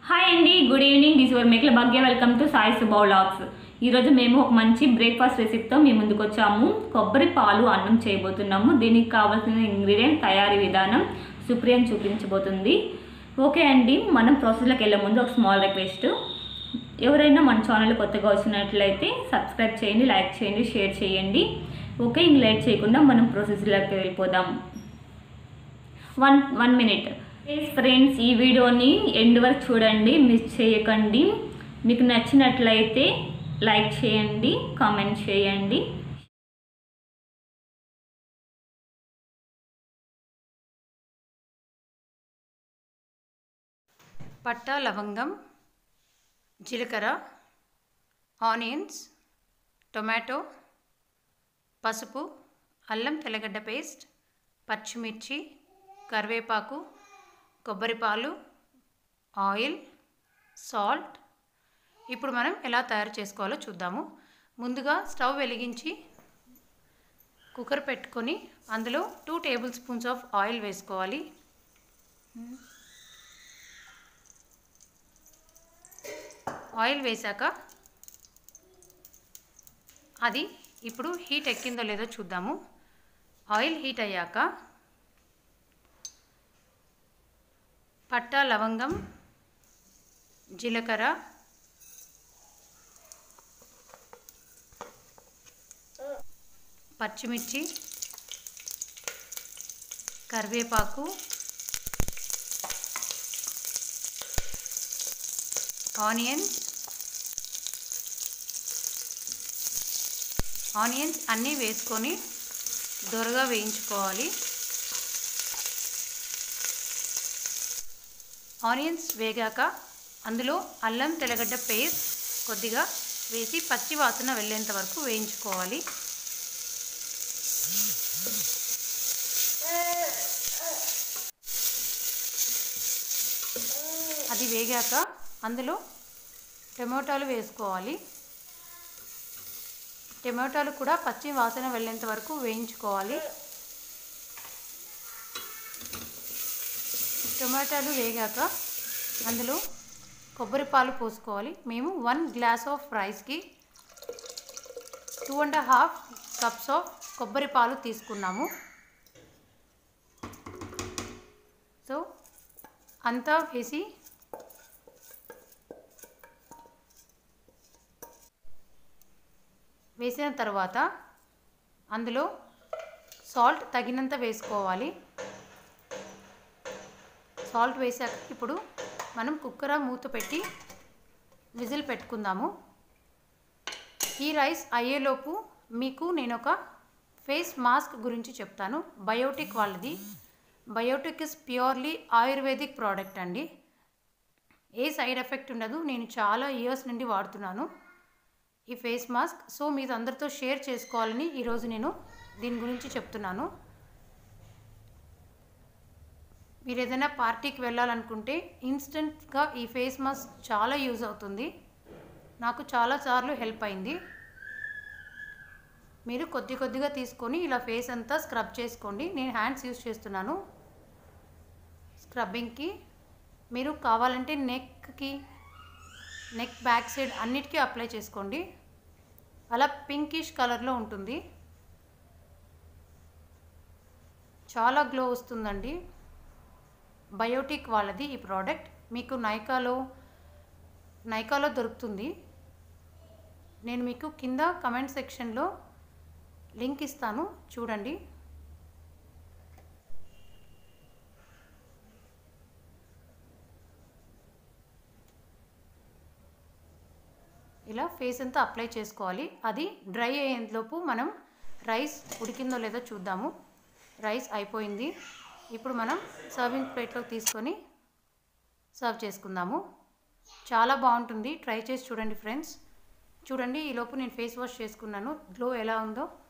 hi అండి good evening this your Mekala Bhagya welcome to Sai సుబౌ logs ఈరోజు మేము ఒక మంచి బ్రేక్ఫాస్ట్ రెసిపీతో మీ ముందుకు వచ్చాము కొబ్బరి పాలు అన్నం చేయబోతున్నాము దీనికి కావాల్సిన ఇంగ్రీడియంట్ తయారీ విధానం సుప్రియన్ చూపించబోతుంది ఓకే అండి మనం ప్రాసెస్లోకి వెళ్ళే ముందు ఒక స్మాల్ రిక్వెస్ట్ ఎవరైనా మన ఛానల్ కొత్తగా వచ్చినట్లయితే సబ్స్క్రైబ్ చేయండి లైక్ చేయండి షేర్ చేయండి ఓకే ఇంక లేట్ చేయకుండా మనం ప్రాసెస్లోకి వెళ్ళిపోదాం వన్ వన్ మినిట్ ఫ్రెండ్స్ ఈ వీడియోని ఎండ్ వరకు చూడండి మిస్ చేయకండి మీకు నచ్చినట్లయితే లైక్ చేయండి కామెంట్ చేయండి పట్టా లవంగం జీలకర్ర ఆనియన్స్ టొమాటో పసుపు అల్లం తెల్లగడ్డ పేస్ట్ పచ్చిమిర్చి కరివేపాకు కొబ్బరి పాలు ఆయిల్ సాల్ట్ ఇప్పుడు మనం ఎలా తయారు చేసుకోవాలో చూద్దాము ముందుగా స్టవ్ వెలిగించి కుక్కర్ పెట్టుకొని అందులో two tablespoons of oil వేసుకోవాలి ఆయిల్ వేశాక అది ఇప్పుడు హీట్ ఎక్కిందో లేదో చూద్దాము ఆయిల్ హీట్ అయ్యాక పట్టా లవంగం జీలకర్ర పచ్చిమిర్చి కరివేపాకు ఆనియన్స్ ఆనియన్స్ అన్నీ వేసుకొని దొరగా వేయించుకోవాలి ఆనియన్స్ వేగాక అందులో అల్లం తెల్లగడ్డ పేస్ట్ కొద్దిగా వేసి పచ్చి వాసన వెళ్ళేంత వరకు వేయించుకోవాలి అది వేగాక అందులో టమోటాలు వేసుకోవాలి టమాటాలు కూడా పచ్చి వాసన వెళ్ళేంత వరకు వేయించుకోవాలి టమాటాలు వేగాక అందులో కొబ్బరి పాలు పోసుకోవాలి మేము వన్ గ్లాస్ ఆఫ్ రైస్కి two and half cups of కొబ్బరి పాలు తీసుకున్నాము సో అంతా వేసి వేసిన తర్వాత అందులో సాల్ట్ తగినంత వేసుకోవాలి సాల్ట్ వేసాక ఇప్పుడు మనం కుక్కర మూత పెట్టి విజిల్ పెట్టుకుందాము ఈ రైస్ అయ్యేలోపు మీకు నేను ఒక ఫేస్ మాస్క్ గురించి చెప్తాను బయోటిక్ వాళ్ళది Biotique is purely ayurvedic product అండి ఏ సైడ్ ఎఫెక్ట్ ఉండదు నేను చాలా ఇయర్స్ నుండి వాడుతున్నాను ఈ ఫేస్ మాస్క్ సో మీరు అందరితో షేర్ చేసుకోవాలని ఈరోజు నేను దీని గురించి చెప్తున్నాను మీరు ఏదైనా పార్టీకి వెళ్ళాలనుకుంటే ఇన్స్టెంట్గా ఈ ఫేస్ మాస్క్ చాలా యూజ్ అవుతుంది నాకు చాలాసార్లు హెల్ప్ అయింది మీరు కొద్ది కొద్దిగా తీసుకొని ఇలా ఫేస్ అంతా స్క్రబ్ చేసుకోండి నేను హ్యాండ్స్ యూజ్ చేస్తున్నాను స్క్రబ్బింగ్కి మీరు కావాలంటే నెక్కి నెక్ బ్యాక్ సైడ్ అన్నిటికీ అప్లై చేసుకోండి అలా పింకిష్ కలర్లో ఉంటుంది చాలా గ్లో వస్తుందండి బయోటిక్ వాళ్ళది ఈ ప్రోడక్ట్ మీకు నైకాలో నైకాలో దొరుకుతుంది నేను మీకు కింద కమెంట్ సెక్షన్లో లింక్ ఇస్తాను చూడండి ఇలా ఫేస్ అంతా అప్లై చేసుకోవాలి అది డ్రై అయ్యేంతలోపు మనం రైస్ ఉడికిందో లేదో చూద్దాము రైస్ అయిపోయింది ఇప్పుడు మనం సర్వింగ్ ప్లేట్లోకి తీసుకొని సర్వ్ చేసుకుందాము చాలా బాగుంటుంది ట్రై చేసి చూడండి ఫ్రెండ్స్ చూడండి ఈలోపు నేను ఫేస్ వాష్ చేసుకున్నాను గ్లో ఎలా ఉందో